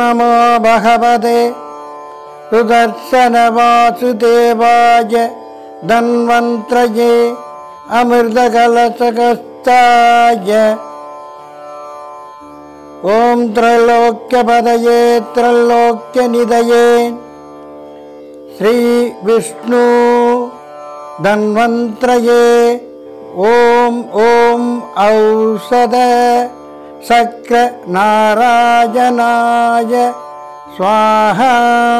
नमो भगवते सुदर्शनवासुदेवाय धन्वन्त्रये अमृतकलशकस्ताय ॐ त्रैलोक्यपदये त्रैलोक्यनिधये श्रीविष्णु धन्वन्त्रये ॐ ॐ औषध சக்கரநாராயணாய சுவாஹா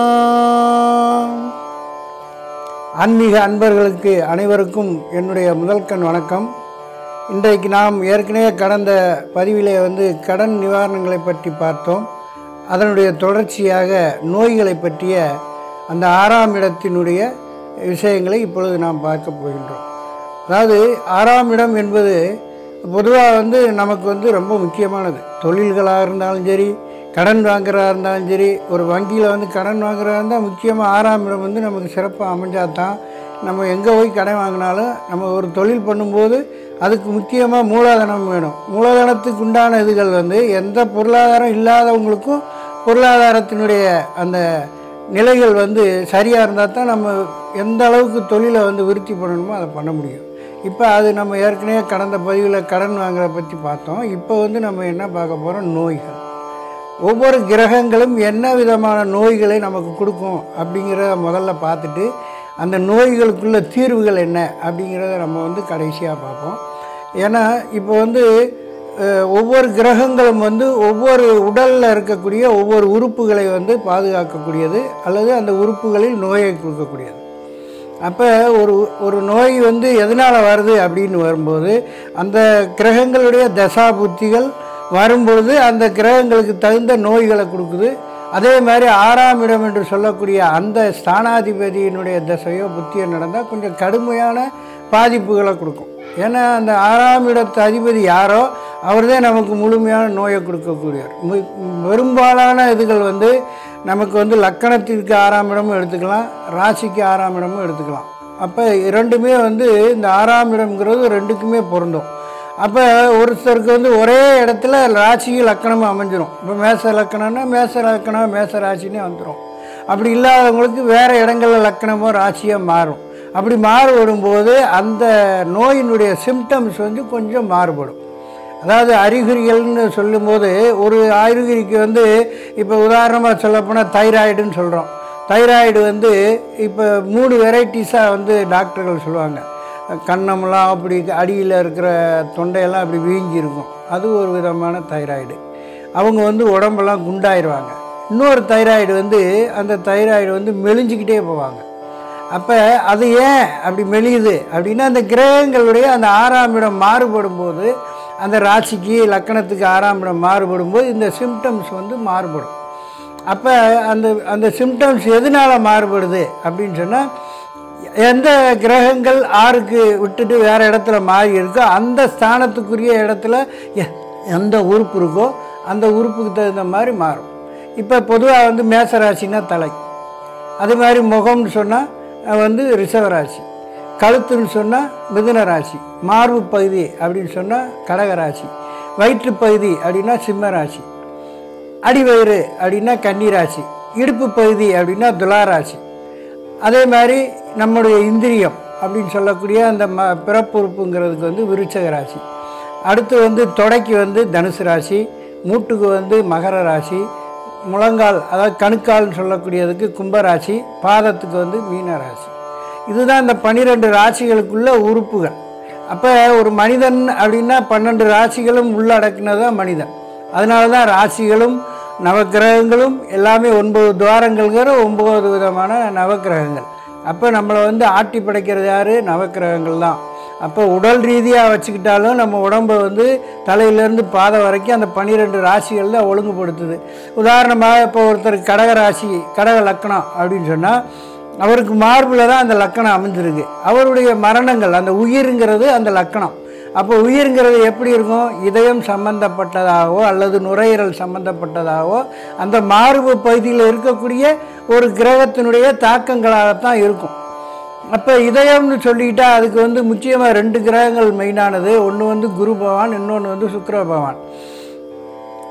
ஆன்மீக அன்பர்களுக்கு அனைவருக்கும் என்னுடைய முதல்கண் வணக்கம் இன்றைக்கு நாம் ஏற்கனவே கடந்த பதிவிலே வந்து கடன் நிவாரணங்களை பற்றி பார்த்தோம் அதனுடைய தொடர்ச்சியாக நோய்களை பற்றிய அந்த ஆறாம் இடத்தினுடைய விஷயங்களை இப்பொழுது நாம் பார்க்க போகின்றோம் அதாவது ஆறாம் இடம் என்பது பொதுவாக வந்து நமக்கு வந்து ரொம்ப முக்கியமானது தொழில்களாக இருந்தாலும் சரி கடன் வாங்குறதா இருந்தாலும் சரி ஒரு வங்கியில் வந்து கடன் வாங்குறதா இருந்தால் முக்கியமாக ஆறாம் இடம் வந்து நமக்கு சிறப்பாக அமைஞ்சால் தான் நம்ம எங்கே போய் கடன் வாங்கினாலும் நம்ம ஒரு தொழில் பண்ணும்போது அதுக்கு முக்கியமாக மூலதனம் வேணும் மூலதனத்துக்கு உண்டான இதுகள் வந்து எந்த பொருளாதாரம் இல்லாதவங்களுக்கும் பொருளாதாரத்தினுடைய அந்த நிலைகள் வந்து சரியாக இருந்தால் தான் நம்ம எந்த அளவுக்கு தொழிலை வந்து விருத்தி பண்ணணுமோ அதை பண்ண முடியும் இப்போ அது நம்ம ஏற்கனவே கடந்த பதிவில் கடன் வாங்குறத பற்றி பார்த்தோம் இப்போ வந்து நம்ம என்ன பார்க்க போகிறோம் நோய்கள் ஒவ்வொரு கிரகங்களும் என்ன விதமான நோய்களை நமக்கு கொடுக்கும் அப்படிங்கிறத முதல்ல பார்த்துட்டு அந்த நோய்களுக்குள்ள தீர்வுகள் என்ன அப்படிங்கிறத நம்ம வந்து கடைசியாக பார்ப்போம் ஏன்னா இப்போ வந்து அஹ், ஒவ்வொரு கிரகங்களும் வந்து ஒவ்வொரு உடலில் இருக்கக்கூடிய ஒவ்வொரு உறுப்புகளை வந்து பாதுகாக்கக்கூடியது அல்லது அந்த உறுப்புகளில் நோயை கொடுக்கக்கூடியது அப்போ ஒரு ஒரு நோய் வந்து எதனால் வருது அப்படின்னு வரும்போது அந்த கிரகங்களுடைய தசா புத்திகள் வரும்பொழுது அந்த கிரகங்களுக்கு தகுந்த நோய்களை கொடுக்குது அதே மாதிரி ஆறாம் இடம் என்று சொல்லக்கூடிய அந்த ஸ்தானாதிபதியினுடைய தசையோ புத்தியோ நடந்தால் கொஞ்சம் கடுமையான பாதிப்புகளை கொடுக்கும் ஏன்னா அந்த ஆறாம் இடத்து அதிபதி யாரோ அவர்தான் நமக்கு முழுமையான நோயை கொடுக்கக்கூடியவர் மு- பெரும்பாலான இதுகள் வந்து நமக்கு வந்து லக்கணத்திற்கு ஆறாம் இடமும் எடுத்துக்கலாம் ராசிக்கு ஆறாம் இடமும் எடுத்துக்கலாம் அப்போ இரண்டுமே வந்து இந்த ஆறாம் இடம்ங்கிறது ரெண்டுக்குமே பொருந்தும் அப்போ ஒருத்தருக்கு வந்து ஒரே இடத்துல ராசிக்கு லக்கணமும் அமைஞ்சிரும் இப்போ மேச லக்கணம்னா மேச லக்கணம் மேச ராசினே வந்துடும் அப்படி இல்லாதவங்களுக்கு வேறு இடங்களில் லக்கணமோ ராசியோ மாறும் அப்படி மாறுபடும்போது அந்த நோயினுடைய சிம்டம்ஸ் வந்து கொஞ்சம் மாறுபடும் அதாவது அறிகுறிகள்னு சொல்லும்போது ஒரு அறிகுறிக்கு வந்து இப்போ உதாரணமாக சொல்லப்போனால் தைராய்டுன்னு சொல்கிறோம் தைராய்டு வந்து இப்போ மூணு வெரைட்டிஸாக வந்து டாக்டர்கள் சொல்லுவாங்க கண்ணமெல்லாம் அப்படி அடியில் இருக்கிற தொண்டையெல்லாம் அப்படி வீங்கி இருக்கும் அது ஒரு விதமான தைராய்டு அவங்க வந்து உடம்பெல்லாம் குண்டாயிருவாங்க இன்னொரு தைராய்டு வந்து அந்த தைராய்டு வந்து மெலிஞ்சிக்கிட்டே போவாங்க அப்போ அது ஏன் அப்படி மெலியுது அப்படின்னா அந்த கிரகங்களுடைய அந்த ஆறாம் இடம் மாறுபடும் போது அந்த ராசிக்கு லக்கணத்துக்கு ஆறாம் இடம் மாறுபடும் போது இந்த சிம்டம்ஸ் வந்து மாறுபடும் அப்போ அந்த அந்த சிம்டம்ஸ் எதனால் மாறுபடுது அப்படின்னு சொன்னால் எந்த கிரகங்கள் ஆறுக்கு விட்டுட்டு வேறு இடத்துல மாறி இருக்கோ அந்த ஸ்தானத்துக்குரிய இடத்துல எ- எந்த உறுப்பு இருக்கோ அந்த உறுப்புக்கு தகுந்த மாதிரி மாறும் இப்போ பொதுவாக வந்து மேசராசினா தலை அது மாதிரி முகம்னு சொன்னால் வந்து ரிஷவராசி கழுத்துன்னு சொன்னால் மிதுன ராசி மார்பு பகுதி அப்படின்னு சொன்னால் கடகராசி வயிற்று பகுதி அப்படின்னா சிம்ம ராசி அடிவயிறு அப்படின்னா கன்னிராசி இடுப்பு பகுதி அப்படின்னா துளாராசி அதே மாதிரி நம்முடைய இந்திரியம் அப்படின்னு சொல்லக்கூடிய அந்த ம பிறப்புறுப்புங்கிறதுக்கு வந்து விருச்சக ராசி அடுத்து வந்து தொடைக்கு வந்து தனுசு ராசி மூட்டுக்கு வந்து மகர ராசி முழங்கால் அதாவது கணுக்கால்னு சொல்லக்கூடியதுக்கு கும்பராசி பாதத்துக்கு வந்து மீன ராசி இதுதான் இந்த பன்னிரெண்டு ராசிகளுக்குள்ள உறுப்புகள் அப்போ ஒரு மனிதன் அப்படின்னா பன்னெண்டு ராசிகளும் உள்ளடக்கினது தான் மனிதன் அதனால தான் ராசிகளும் நவக்கிரகங்களும் எல்லாமே ஒன்பது துவாரங்கள்ங்கிற ஒம்பது விதமான நவக்கிரகங்கள் அப்போ நம்மளை வந்து ஆட்டி படைக்கிறது யார் நவக்கிரகங்கள் தான் அப்போ உடல் ரீதியாக வச்சுக்கிட்டாலும் நம்ம உடம்பை வந்து தலையிலேருந்து பாதம் வரைக்கும் அந்த பன்னிரெண்டு ராசிகள் தான் ஒழுங்குபடுத்துது உதாரணமாக இப்போ ஒருத்தர் கடக ராசி கடக லக்கணம் அப்படின்னு சொன்னால் அவருக்கு மார்பில் தான் அந்த லக்கணம் அமைஞ்சிருக்கு அவருடைய மரணங்கள் அந்த உயிருங்கிறது அந்த லக்கணம் அப்போ உயிருங்கிறது எப்படி இருக்கும் இதயம் சம்பந்தப்பட்டதாகவோ அல்லது நுரையீரல் சம்பந்தப்பட்டதாகவோ அந்த மார்பு பகுதியில் இருக்கக்கூடிய ஒரு கிரகத்தினுடைய தாக்கங்களாகத்தான் இருக்கும் அப்போ இதயம்னு சொல்லிக்கிட்டா அதுக்கு வந்து முக்கியமாக ரெண்டு கிரகங்கள் மெயினானது ஒன்று வந்து குரு பகவான் இன்னொன்று வந்து சுக்கிர பகவான்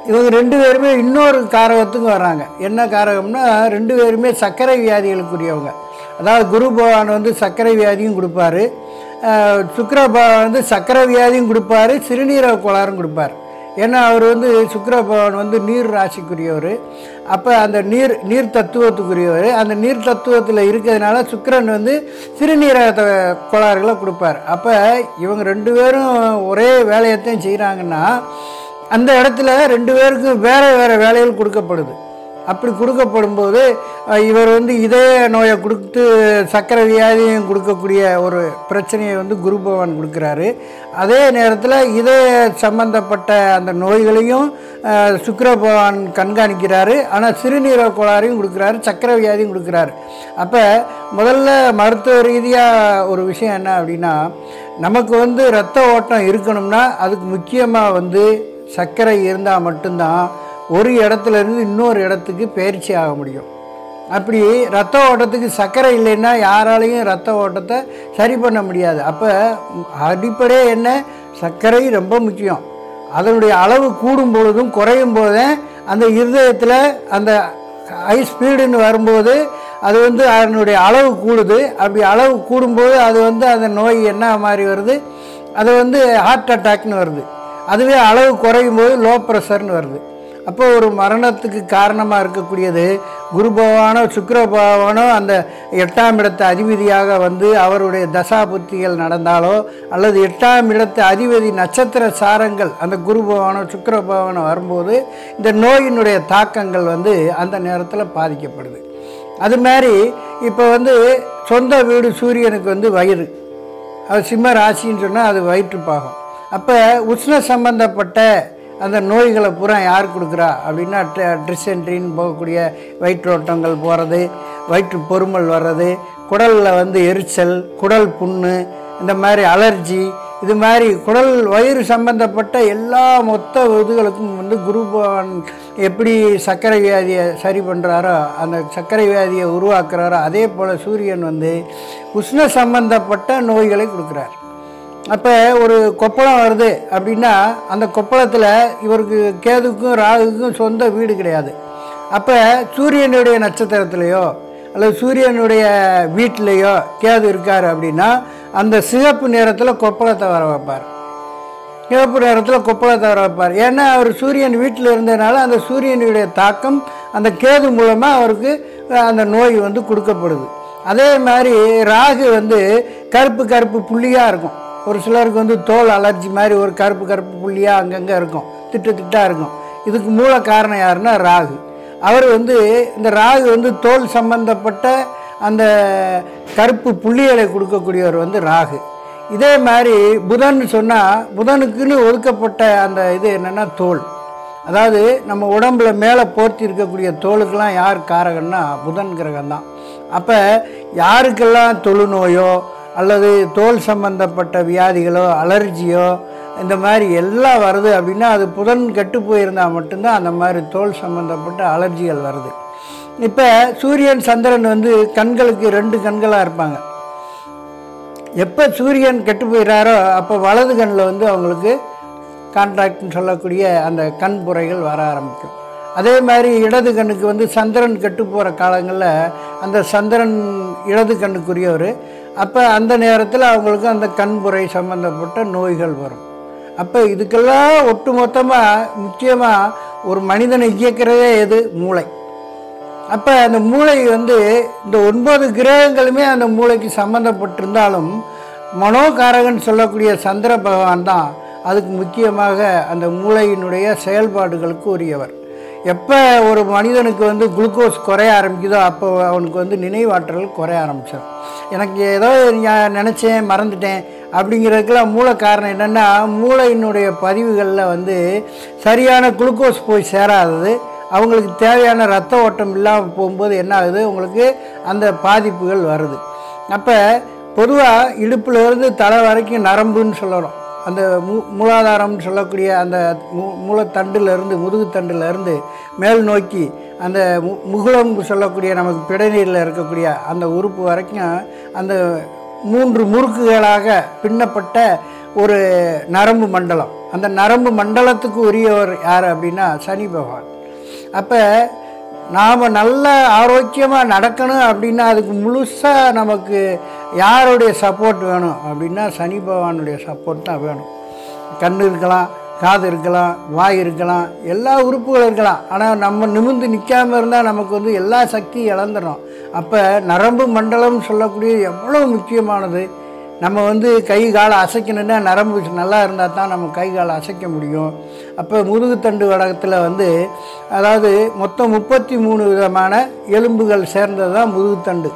இவங்க ரெண்டு பேருமே இன்னொரு காரகத்துக்கும் வர்றாங்க என்ன காரகம்னா ரெண்டு பேருமே சர்க்கரை வியாதிகளுக்குரியவங்க அதாவது குரு பகவான் வந்து சர்க்கரை வியாதியும் கொடுப்பாரு அஹ் சுக்கிர பகவான் வந்து சர்க்கரை வியாதியும் கொடுப்பாரு சிறுநீரக கோளாறும் கொடுப்பார் ஏன்னா அவர் வந்து சுக்கிர பகவான் வந்து நீர் ராசிக்குரியவர் அப்போ அந்த நீர் நீர் தத்துவத்துக்குரியவர் அந்த நீர் தத்துவத்தில் இருக்கிறதுனால சுக்கிரன் வந்து சிறுநீரக த- கோளாறுகளை கொடுப்பார் அப்போ இவங்க ரெண்டு பேரும் ஒரே வேலையத்தையும் செய்கிறாங்கன்னா அந்த இடத்துல ரெண்டு பேருக்கும் வேறு வேறு வேலைகள் கொடுக்கப்படுது அப்படி கொடுக்கப்படும்போது அஹ், இவர் வந்து இதய நோயை கொடுத்து சர்க்கரை வியாதியும் கொடுக்கக்கூடிய ஒரு பிரச்சனையை வந்து குரு பகவான் கொடுக்குறாரு அதே நேரத்தில் இதய சம்பந்தப்பட்ட அந்த நோய்களையும் அஹ், சுக்கிர பகவான் கண்காணிக்கிறாரு ஆனால் சிறுநீரக கோளாறையும் கொடுக்குறாரு சர்க்கரை வியாதியும் கொடுக்குறாரு அப்போ முதல்ல மருத்துவ ரீதியாக ஒரு விஷயம் என்ன அப்படின்னா நமக்கு வந்து ரத்த ஓட்டம் இருக்கணும்னா அதுக்கு முக்கியமாக வந்து சர்க்கரை இருந்தால் மட்டும்தான் ஒரு இடத்துல இருந்து இன்னொரு இடத்துக்கு பயிற்சி ஆக முடியும் அப்படி ரத்த ஓட்டத்துக்கு சர்க்கரை இல்லைன்னா யாராலையும் ரத்த ஓட்டத்தை சரி பண்ண முடியாது அப்போ அடிப்படை என்ன சர்க்கரை ரொம்ப முக்கியம் அதனுடைய அளவு கூடும் பொழுதும் குறையும் போதே அந்த இருதயத்தில் அந்த ஹை ஸ்பீடுன்னு வரும்போது அது வந்து அதனுடைய அளவு கூடுது அப்படி அளவு கூடும்போது அது வந்து அந்த நோய் என்ன மாதிரி வருது அது வந்து ஹார்ட் அட்டாக்னு வருது அதுவே அளவு குறையும் போது லோ ப்ரெஷர்னு வருது அப்போ ஒரு மரணத்துக்கு காரணமாக இருக்கக்கூடியது குரு பகவானோ சுக்கிர பகவானோ அந்த எட்டாம் இடத்து அதிபதியாக வந்து அவருடைய தசா புத்திகள் நடந்தாலோ அல்லது எட்டாம் இடத்து அதிபதி நட்சத்திர சாரங்கள் அந்த குரு பகவானோ சுக்கிர பகவானோ வரும்போது இந்த நோயினுடைய தாக்கங்கள் வந்து அந்த நேரத்தில் பாதிக்கப்படுது அது மாதிரி இப்போ வந்து சொந்த வீடு சூரியனுக்கு வந்து வயிறு அது சிம்ம ராசின்னு சொன்னால் அது வயிற்றுப்பாகம் அப்போ உஷ்ண சம்பந்தப்பட்ட அந்த நோய்களை பூரா யார் கொடுக்குறா அப்படின்னா ட்ரிசென்ட்ரின்னு போகக்கூடிய வயிற்றோட்டங்கள் போகிறது வயிற்று பொறுமல் வர்றது குடலில் வந்து எரிச்சல் குடல் புண்ணு இந்த மாதிரி அலர்ஜி இது மாதிரி குடல் வயிறு சம்பந்தப்பட்ட எல்லா மொத்த இதுகளுக்கும் வந்து குரு பகவான் எப்படி சர்க்கரை வியாதியை சரி பண்ணுறாரோ அந்த சர்க்கரை வியாதியை உருவாக்குறாரோ அதே போல் சூரியன் வந்து உஷ்ண சம்பந்தப்பட்ட நோய்களை கொடுக்குறார் அப்போ ஒரு கொப்பளம் வருது அப்படின்னா அந்த கொப்பளத்தில் இவருக்கு கேதுக்கும் ராகுக்கும் சொந்த வீடு கிடையாது அப்போ சூரியனுடைய நட்சத்திரத்திலேயோ அல்லது சூரியனுடைய வீட்டிலேயோ கேது இருக்கார் அப்படின்னா அந்த சிவப்பு நிறத்தில் கொப்பளத்தை வர வைப்பார் சிவப்பு நேரத்தில் கொப்பளத்தை வர வைப்பார் ஏன்னா அவர் சூரியன் வீட்டில் இருந்ததுனால அந்த சூரியனுடைய தாக்கம் அந்த கேது மூலமாக அவருக்கு அஹ், அந்த நோய் வந்து கொடுக்கப்படுது அதே மாதிரி ராகு வந்து கருப்பு கருப்பு புள்ளியாக இருக்கும் ஒரு சிலருக்கு வந்து தோல் அலர்ஜி மாதிரி ஒரு கருப்பு கருப்பு புள்ளியாக அங்கங்கே இருக்கும் திட்டு திட்டாக இருக்கும் இதுக்கு மூல காரணம் யாருன்னா ராகு அவர் வந்து இந்த ராகு வந்து தோல் சம்பந்தப்பட்ட அந்த கருப்பு புள்ளிகளை கொடுக்கக்கூடியவர் வந்து ராகு இதே மாதிரி புதன் சொன்னால் புதனுக்குன்னு ஒதுக்கப்பட்ட அந்த இது என்னென்னா தோல் அதாவது நம்ம உடம்புல மேலே போர்த்தி இருக்கக்கூடிய தோலுக்கெல்லாம் யார் காரகன்னா புதன் கிரகம் தான் அப்போ யாருக்கெல்லாம் தொழுநோயோ அல்லது தோல் சம்பந்தப்பட்ட வியாதிகளோ அலர்ஜியோ இந்த மாதிரி எல்லாம் வருது அப்படின்னா அது புதன் கெட்டு போயிருந்தால் மட்டும்தான் அந்த மாதிரி தோல் சம்பந்தப்பட்ட அலர்ஜிகள் வருது இப்போ சூரியன் சந்திரன் வந்து கண்களுக்கு ரெண்டு கண்களாக இருப்பாங்க எப்போ சூரியன் கெட்டு போயிடுறாரோ அப்போ வலது கண்ணில் வந்து அவங்களுக்கு கான்ட்ராக்ட்னு சொல்லக்கூடிய அந்த கண் புரைகள் வர ஆரம்பிக்கும் அதே மாதிரி இடது கண்ணுக்கு வந்து சந்திரன் கெட்டு போகிற காலங்களில் அந்த சந்திரன் இடது கண்ணுக்குரியவர் அப்போ அந்த நேரத்தில் அவங்களுக்கு அந்த கண் புரை சம்பந்தப்பட்ட நோய்கள் வரும் அப்போ இதுக்கெல்லாம் ஒட்டு மொத்தமாக முக்கியமாக ஒரு மனிதனை இயக்கிறதே எது மூளை அப்போ அந்த மூளை வந்து இந்த ஒன்பது கிரகங்களுமே அந்த மூளைக்கு சம்மந்தப்பட்டிருந்தாலும் மனோகாரகன் சொல்லக்கூடிய சந்திர பகவான் தான் அதுக்கு முக்கியமாக அந்த மூளையினுடைய செயல்பாடுகளுக்கு உரியவர் எப்போ ஒரு மனிதனுக்கு வந்து குளுக்கோஸ் குறைய ஆரம்பிக்குதோ அப்போ அவனுக்கு வந்து நினைவாற்றல் குறைய ஆரம்பிச்சிடும் எனக்கு ஏதோ ஞா- நினச்சேன் மறந்துட்டேன் அப்படிங்கிறதுக்கெல்லாம் மூல காரணம் என்னென்னா மூளையினுடைய பதிவுகளில் வந்து சரியான குளுக்கோஸ் போய் சேராதது அவங்களுக்கு தேவையான ரத்த ஓட்டம் இல்லாமல் போகும்போது என்ன ஆகுது உங்களுக்கு அந்த பாதிப்புகள் வருது அப்போ பொதுவாக இடுப்புலேருந்து தலை வரைக்கும் நரம்புன்னு சொல்லணும் அந்த மூ மூலாதாரம்னு சொல்லக்கூடிய அந்த மூ மூலத்தண்டிலிருந்து முதுகுத்தண்டிலிருந்து மேல் நோக்கி அந்த மு முகுளம் சொல்லக்கூடிய நமக்கு பிடநீரில் இருக்கக்கூடிய அந்த உறுப்பு வரைக்கும் அந்த மூன்று முறுக்குகளாக பின்னப்பட்ட ஒரு நரம்பு மண்டலம் அந்த நரம்பு மண்டலத்துக்கு உரியவர் யார் அப்படின்னா சனி பகவான் அப்போ நாம் நல்ல ஆரோக்கியமாக நடக்கணும் அப்படின்னா அதுக்கு முழுசாக நமக்கு யாருடைய சப்போர்ட் வேணும் அப்படின்னா சனி பகவானுடைய சப்போர்ட் தான் வேணும் கண் இருக்கலாம் காது இருக்கலாம் வாய் இருக்கலாம் எல்லா உறுப்புகளும் இருக்கலாம் ஆனால் நம்ம நிமிர்ந்து நிற்காம இருந்தால் நமக்கு வந்து எல்லா சக்தியும் இழந்துடும் அப்போ நரம்பு மண்டலம்னு சொல்லக்கூடிய எவ்வளோ முக்கியமானது நம்ம வந்து கை காலை அசைக்கணுன்னா நரம்பு நல்லா இருந்தால் தான் நம்ம கை காலை அசைக்க முடியும் அப்போ முதுகுத்தண்டு வடகத்தில் வந்து அதாவது மொத்தம் முப்பத்தி மூணு விதமான எலும்புகள் சேர்ந்தது தான் முதுகுத்தண்டு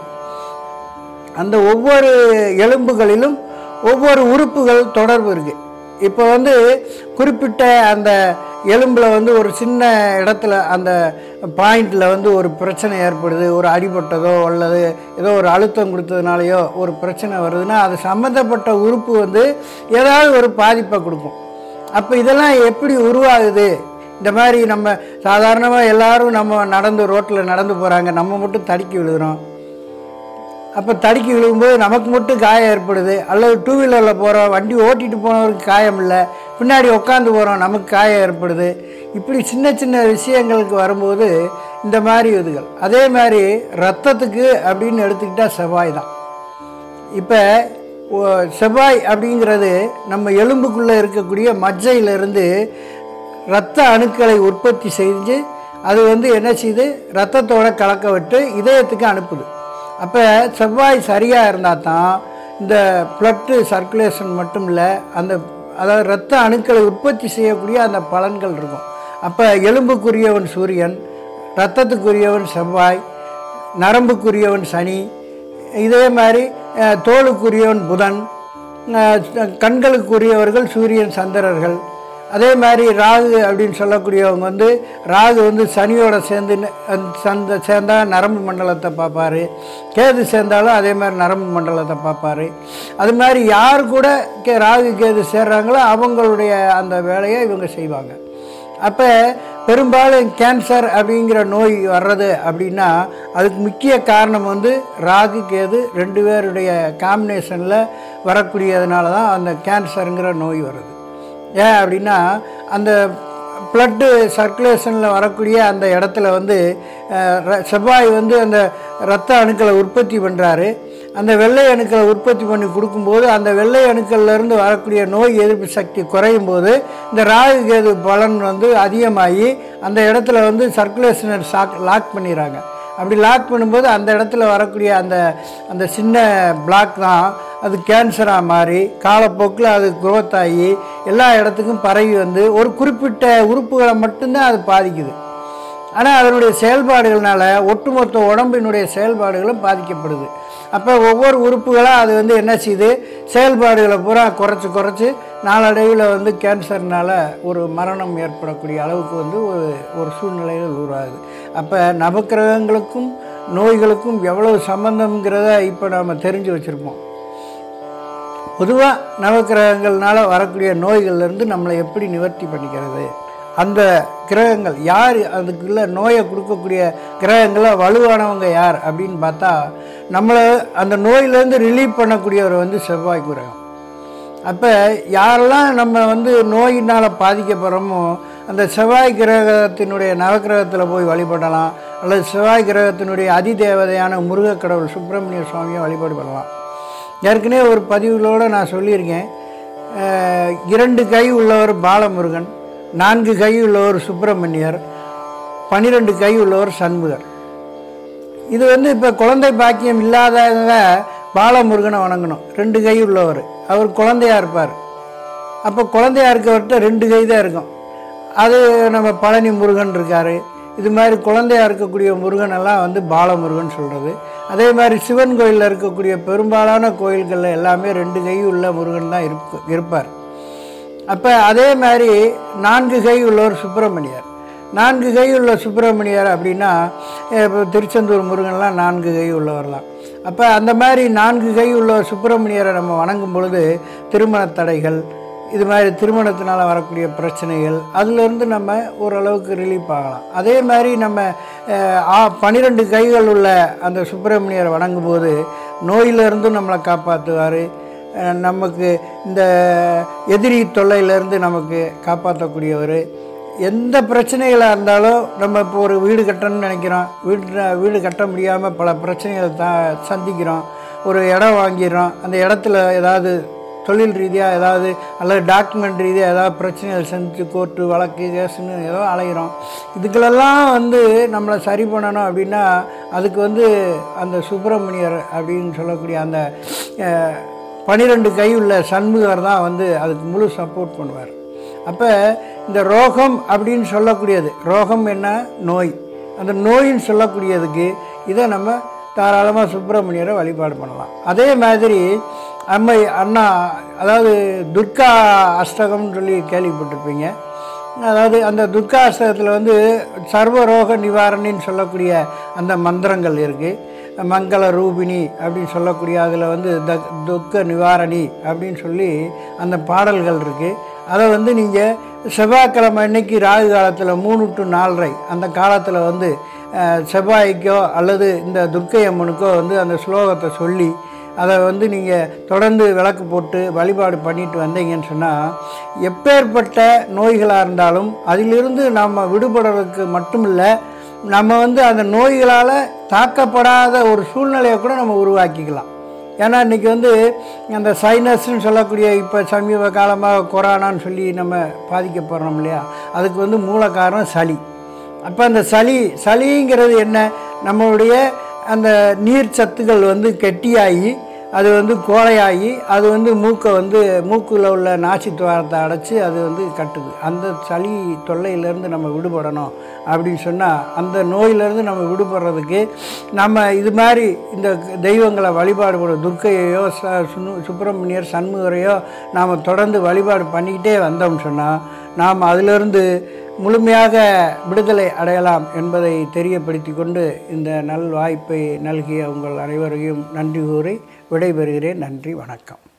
அந்த ஒவ்வொரு எலும்புகளிலும் ஒவ்வொரு உறுப்புகள் தொடர்பு இருக்குது இப்போ வந்து குறிப்பிட்ட அந்த எலும்பில் வந்து ஒரு சின்ன இடத்துல அந்த பாயிண்டில் வந்து ஒரு பிரச்சனை ஏற்படுது ஒரு அடிபட்டதோ அல்லது ஏதோ ஒரு அழுத்தம் கொடுத்ததுனாலையோ ஒரு பிரச்சனை வருதுன்னா அது சம்மந்தப்பட்ட உறுப்பு வந்து ஏதாவது ஒரு பாதிப்பை கொடுக்கும் அப்போ இதெல்லாம் எப்படி உருவாகுது இந்த மாதிரி நம்ம சாதாரணமாக எல்லாரும் நம்ம நடந்து ரோட்டில் நடந்து போகிறாங்க நம்ம மட்டும் தடுக்கி விழுகிறோம் அப்போ தடுக்கி விழுகும்போது நமக்கு மட்டும் காயம் ஏற்படுது அல்லது டூ வீலரில் போகிறோம் வண்டி ஓட்டிகிட்டு போனவருக்கு காயம் இல்லை பின்னாடி உட்காந்து போகிறோம் நமக்கு காயம் ஏற்படுது இப்படி சின்ன சின்ன விஷயங்களுக்கு வரும்போது இந்த மாதிரி இதுகள் அதே மாதிரி ரத்தத்துக்கு அப்படின்னு எடுத்துக்கிட்டால் செவ்வாய் தான் இப்போ ஓ- செவ்வாய் அப்படிங்கிறது நம்ம எலும்புக்குள்ளே இருக்கக்கூடிய மஜ்ஜையிலிருந்து இரத்த அணுக்களை உற்பத்தி செஞ்சு அது வந்து என்ன செய்யுது ரத்தத்தோட கலக்க விட்டு இதயத்துக்கு அனுப்புது அப்போ செவ்வாய் சரியாக இருந்தால் தான் இந்த ப்ளட்டு சர்க்குலேஷன் மட்டும் இல்லை அந்த அதாவது இரத்த அணுக்களை உற்பத்தி செய்யக்கூடிய அந்த பலன்கள் இருக்கும் அப்போ எலும்புக்குரியவன் சூரியன் இரத்தத்துக்குரியவன் செவ்வாய் நரம்புக்குரியவன் சனி இதே மாதிரி அஹ், தோலுக்குரியவன் புதன் அஹ், கண்களுக்குரியவர்கள் சூரியன் சந்திரர்கள் அதே மாதிரி ராகு அப்படின்னு சொல்லக்கூடியவங்க வந்து ராகு வந்து சனியோட சேர்ந்து ந- அந்த சந்த சேர்ந்தா நரம்பு மண்டலத்தை பார்ப்பாரு கேது சேர்ந்தாலும் அதே மாதிரி நரம்பு மண்டலத்தை பார்ப்பாரு அது மாதிரி யார் கூட கே ராகு கேது சேர்றாங்களோ அவங்களுடைய அந்த வேலையை இவங்க செய்வாங்க அப்போ பெரும்பாலும் கேன்சர் அப்படிங்கிற நோய் வர்றது அப்படின்னா அதுக்கு முக்கிய காரணம் வந்து ராகு கேது ரெண்டு பேருடைய காம்பினேஷனில் வரக்கூடியதுனால தான் அந்த கேன்சருங்கிற நோய் வருது ஏன் அப்படின்னா அந்த ப்ளட்டு சர்க்குலேஷனில் வரக்கூடிய அந்த இடத்துல வந்து அஹ், ர- செவ்வாய் வந்து அந்த இரத்த அணுக்களை உற்பத்தி பண்ணுறாரு அந்த வெள்ளை அணுக்களை உற்பத்தி பண்ணி கொடுக்கும்போது அந்த வெள்ளை அணுக்கள்ல இருந்து வரக்கூடிய நோய் எதிர்ப்பு சக்தி குறையும் போது இந்த ராகு கேது பலன் வந்து அதிகமாகி அந்த இடத்துல வந்து சர்க்குலேஷனை ஷாக் லாக் பண்ணிடுறாங்க அப்படி லாக் பண்ணும்போது அந்த இடத்துல வரக்கூடிய அந்த அந்த சின்ன பிளாக் தான் அது கேன்சராக மாறி காலப்போக்கில் அது growth ஆகி எல்லா இடத்துக்கும் பரவி வந்து ஒரு குறிப்பிட்ட உறுப்புகளை மட்டும்தான் அது பாதிக்குது ஆனால் அதனுடைய செயல்பாடுகள்னால ஒட்டுமொத்த உடம்பினுடைய செயல்பாடுகளும் பாதிக்கப்படுது அப்போ ஒவ்வொரு உறுப்புகளாக அது வந்து என்ன செய்யுது செயல்பாடுகளை பூரா குறைச்சி குறைச்சி நாளடைவில் வந்து கேன்சர்னால ஒரு மரணம் ஏற்படக்கூடிய அளவுக்கு வந்து ஒரு ஒரு சூழ்நிலைகள் உருவாகுது அப்போ நவக்கிரகங்களுக்கும் நோய்களுக்கும் எவ்வளவு சம்பந்தம்ங்கிறத இப்போ நாம் தெரிஞ்சு வச்சுருப்போம் பொதுவாக நவக்கிரகங்கள்னால வரக்கூடிய நோய்கள்லேருந்து நம்மளை எப்படி நிவர்த்தி பண்ணிக்கிறது அந்த கிரகங்கள் யார் அதுக்குள்ள நோயை கொடுக்கக்கூடிய கிரகங்களை வலுவானவங்க யார் அப்படின்னு பார்த்தா நம்மளை அந்த நோயிலேருந்து ரிலீவ் பண்ணக்கூடியவர் வந்து செவ்வாய் கிரகம் அப்போ யாரெல்லாம் நம்ம வந்து நோயினால் பாதிக்கப்படுறோமோ அந்த செவ்வாய் கிரகத்தினுடைய நவக்கிரகத்தில் போய் வழிபடலாம் அல்லது செவ்வாய் கிரகத்தினுடைய அதிதேவதையான முருகக் கடவுள் சுப்பிரமணிய சுவாமியை வழிபாடு பண்ணலாம் ஏற்கனவே ஒரு பதிவுகளோடு நான் சொல்லியிருக்கேன் அஹ், இரண்டு கை உள்ளவர் பாலமுருகன் நான்கு கை உள்ளவர் சுப்பிரமணியர் பன்னிரெண்டு கை உள்ளவர் சண்முகர் இது வந்து இப்போ குழந்தை பாக்கியம் இல்லாதவங்க பாலமுருகனை வணங்கணும் ரெண்டு கை உள்ளவர் அவர் குழந்தையா இருப்பார் அப்போ குழந்தையா இருக்கவர்கிட்ட ரெண்டு கை தான் இருக்கும் அது நம்ம பழனி முருகன் இருக்கார் இது மாதிரி குழந்தையா இருக்கக்கூடிய முருகன் எல்லாம் வந்து பாலமுருகன் சொல்கிறது அதே மாதிரி சிவன் கோயிலில் இருக்கக்கூடிய பெரும்பாலான கோயில்களில் எல்லாமே ரெண்டு கை உள்ள முருகன் தான் இருப்பு இருப்பார் அப்போ அதே மாதிரி நான்கு கை உள்ளவர் சுப்பிரமணியர் நான்கு கை உள்ள சுப்பிரமணியர் அப்படின்னா அஹ் இப்போ திருச்செந்தூர் முருகன்லாம் நான்கு கை உள்ளவர்லாம் அப்போ அந்த மாதிரி நான்கு கை உள்ள சுப்பிரமணியரை நம்ம வணங்கும் பொழுது திருமண தடைகள் இது மாதிரி திருமணத்தினால் வரக்கூடிய பிரச்சனைகள் அதிலிருந்து நம்ம ஓரளவுக்கு ரிலீஃப் ஆகலாம் அதே மாதிரி நம்ம அஹ், ஆ- பன்னிரெண்டு கைகள் உள்ள அந்த சுப்பிரமணியரை வணங்கும் போது நோயிலிருந்தும் நம்மளை காப்பாற்றுவார் அஹ், நமக்கு இந்த எதிரி தொல்லையிலேருந்து நமக்கு காப்பாற்றக்கூடியவர் எந்த பிரச்சனைகளாக இருந்தாலும் நம்ம இப்போ ஒரு வீடு கட்டணும்னு நினைக்கிறோம் வீடு வீடு கட்ட முடியாமல் பல பிரச்சனைகளை தான் சந்திக்கிறோம் ஒரு இடம் வாங்கிடுறோம் அந்த இடத்துல ஏதாவது தொழில் ரீதியாக ஏதாவது அல்லது டாக்குமெண்ட் ரீதியாக ஏதாவது பிரச்சனைகள் சந்தித்து கோர்ட்டு வழக்கு கேஸுன்னு ஏதோ அலைகிறோம் இதுகளெல்லாம் வந்து நம்மளை சரி பண்ணணும் அப்படின்னா அதுக்கு வந்து அந்த சுப்பிரமணியர் அப்படின்னு சொல்லக்கூடிய அந்த அஹ், பனிரெண்டு கை உள்ள சண்முகர் தான் வந்து அதுக்கு முழு சப்போர்ட் பண்ணுவார் அப்போ இந்த ரோகம் அப்படின்னு சொல்லக்கூடியது ரோகம் என்ன நோய் அந்த நோயின்னு சொல்லக்கூடியதுக்கு இதை நம்ம தாராளமாக சுப்பிரமணியரை வழிபாடு பண்ணலாம் அதே மாதிரி அம்மை அண்ணா அதாவது துர்கா அஷ்டகம்னு சொல்லி கேள்விப்பட்டிருப்பீங்க அதாவது அந்த துர்கா அஷ்டகத்தில் வந்து சர்வரோக நிவாரணின்னு சொல்லக்கூடிய அந்த மந்திரங்கள் இருக்குது மங்கள ரூபிணி அப்படின்னு சொல்லக்கூடிய அதில் வந்து த துக்க நிவாரணி அப்படின்னு சொல்லி அந்த பாடல்கள் இருக்குது அதை வந்து நீங்கள் செவ்வாய்க்கிழமை அன்னைக்கு ராகு காலத்தில் மூணு டு நாலரை அந்த காலத்தில் வந்து அஹ், செவ்வாய்க்கோ அல்லது இந்த துர்க்கை அம்மனுக்கோ வந்து அந்த ஸ்லோகத்தை சொல்லி அதை வந்து நீங்கள் தொடர்ந்து விளக்கு போட்டு வழிபாடு பண்ணிட்டு வந்தீங்கன்னு சொன்னால் எப்பேற்பட்ட நோய்களாக இருந்தாலும் அதிலிருந்து நம்ம விடுபடுறதுக்கு மட்டும் இல்லை நம்ம வந்து அந்த நோய்களால் தாக்கப்படாத ஒரு சூழ்நிலையை கூட நம்ம உருவாக்கிக்கலாம் ஏன்னா இன்றைக்கி வந்து அந்த சைனஸ்ன்னு சொல்லக்கூடிய இப்போ சமீப காலமாக கொரோனான்னு சொல்லி நம்ம பாதிக்கப்படுறோம் இல்லையா அதுக்கு வந்து மூல காரணம் சளி அப்போ அந்த சளி சளிங்கிறது என்ன நம்மளுடைய அந்த நீர் சத்துக்கள் வந்து கெட்டியாகி அது வந்து கோழையாகி அது வந்து மூக்கை வந்து மூக்கில் உள்ள நாசி துவாரத்தை அடைச்சி அது வந்து கட்டுது அந்த சளி தொல்லையிலேருந்து நம்ம விடுபடணும் அப்படின்னு சொன்னால் அந்த நோயிலேருந்து நம்ம விடுபடுறதுக்கு நம்ம இது மாதிரி இந்த தெய்வங்களை வழிபாடு பண்ண துர்க்கையையோ ச சுனு சுப்பிரமணியர் சண்முகரையோ நாம் தொடர்ந்து வழிபாடு பண்ணிக்கிட்டே வந்தோம்னு சொன்னால் நாம் அதிலிருந்து முழுமையாக விடுதலை அடையலாம் என்பதை தெரியப்படுத்தி கொண்டு இந்த நல் வாய்ப்பை நல்கிய உங்கள் அனைவரையும் நன்றி கூறி விடைபெறுகிறேன் நன்றி வணக்கம்